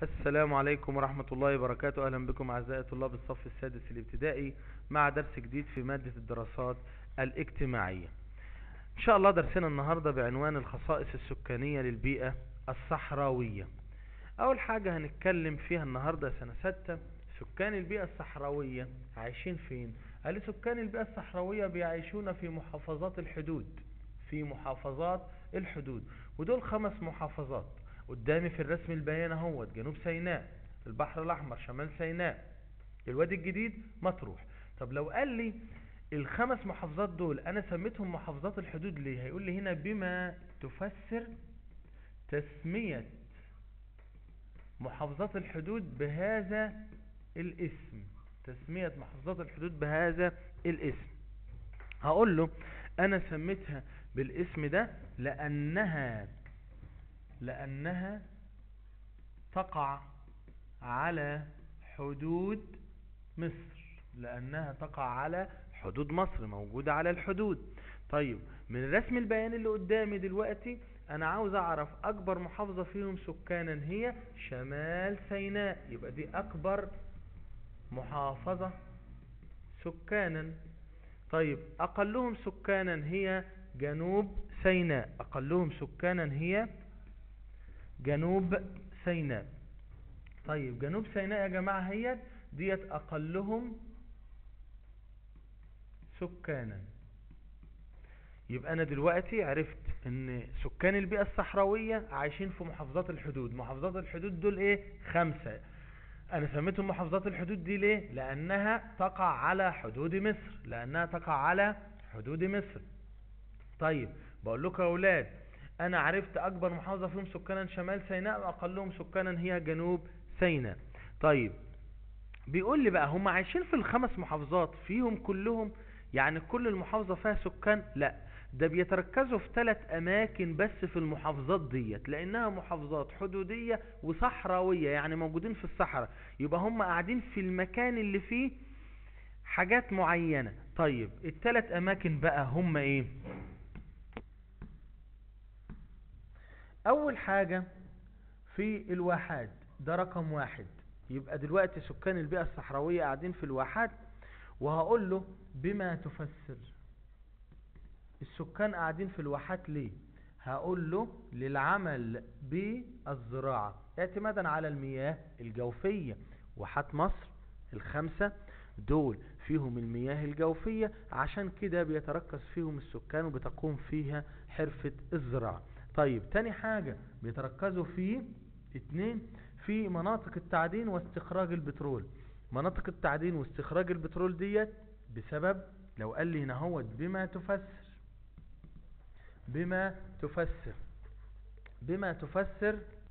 السلام عليكم ورحمة الله وبركاته أهلا بكم أعزائي طلاب الصف السادس الابتدائي مع درس جديد في مادة الدراسات الاجتماعية إن شاء الله درسنا النهاردة بعنوان الخصائص السكانية للبيئة الصحراوية أول حاجة هنتكلم فيها النهاردة سنة ستة سكان البيئة الصحراوية عايشين فين قال لي سكان البيئة الصحراوية بيعيشون في محافظات الحدود في محافظات الحدود ودول خمس محافظات قدامي في الرسم البيان اهوت جنوب سيناء البحر الاحمر شمال سيناء الوادي الجديد مطروح طب لو قال لي الخمس محافظات دول انا سميتهم محافظات الحدود ليه هيقول لي هنا بما تفسر تسمية محافظات الحدود بهذا الاسم تسمية محافظات الحدود بهذا الاسم هقول له انا سميتها بالاسم ده لانها لأنها تقع على حدود مصر لأنها تقع على حدود مصر موجودة على الحدود طيب من الرسم البياني اللي قدامي دلوقتي أنا عاوز أعرف أكبر محافظة فيهم سكانا هي شمال سيناء يبقى دي أكبر محافظة سكانا طيب أقلهم سكانا هي جنوب سيناء أقلهم سكانا هي جنوب سيناء طيب جنوب سيناء يا جماعة هي ديت أقلهم سكانا يبقى أنا دلوقتي عرفت أن سكان البيئة الصحراوية عايشين في محافظات الحدود محافظات الحدود دول إيه خمسة أنا سميتهم محافظات الحدود دي ليه لأنها تقع على حدود مصر لأنها تقع على حدود مصر طيب بقول لكم يا أولاد انا عرفت اكبر محافظة فيهم سكانا شمال سيناء واقلهم سكانا هي جنوب سيناء طيب بيقول لي بقى هم عايشين في الخمس محافظات فيهم كلهم يعني كل المحافظة فيها سكان لا ده بيتركزوا في ثلاث اماكن بس في المحافظات ديت لانها محافظات حدودية وصحراوية يعني موجودين في الصحراء يبقى هم قاعدين في المكان اللي فيه حاجات معينة طيب الثلاث اماكن بقى هم ايه اول حاجة في الواحات ده رقم واحد يبقى دلوقتي سكان البيئة الصحراوية قاعدين في الواحات وهقول له بما تفسر السكان قاعدين في الواحات ليه هقول له للعمل بالزراعة اعتمادا على المياه الجوفية واحات مصر الخمسة دول فيهم المياه الجوفية عشان كده بيتركز فيهم السكان وبتقوم فيها حرفة الزراعة طيب تاني حاجة بيتركزوا في اتنين في مناطق التعدين واستخراج البترول مناطق التعدين واستخراج البترول ديت بسبب لو قال لي هنا هو بما تفسر بما تفسر بما تفسر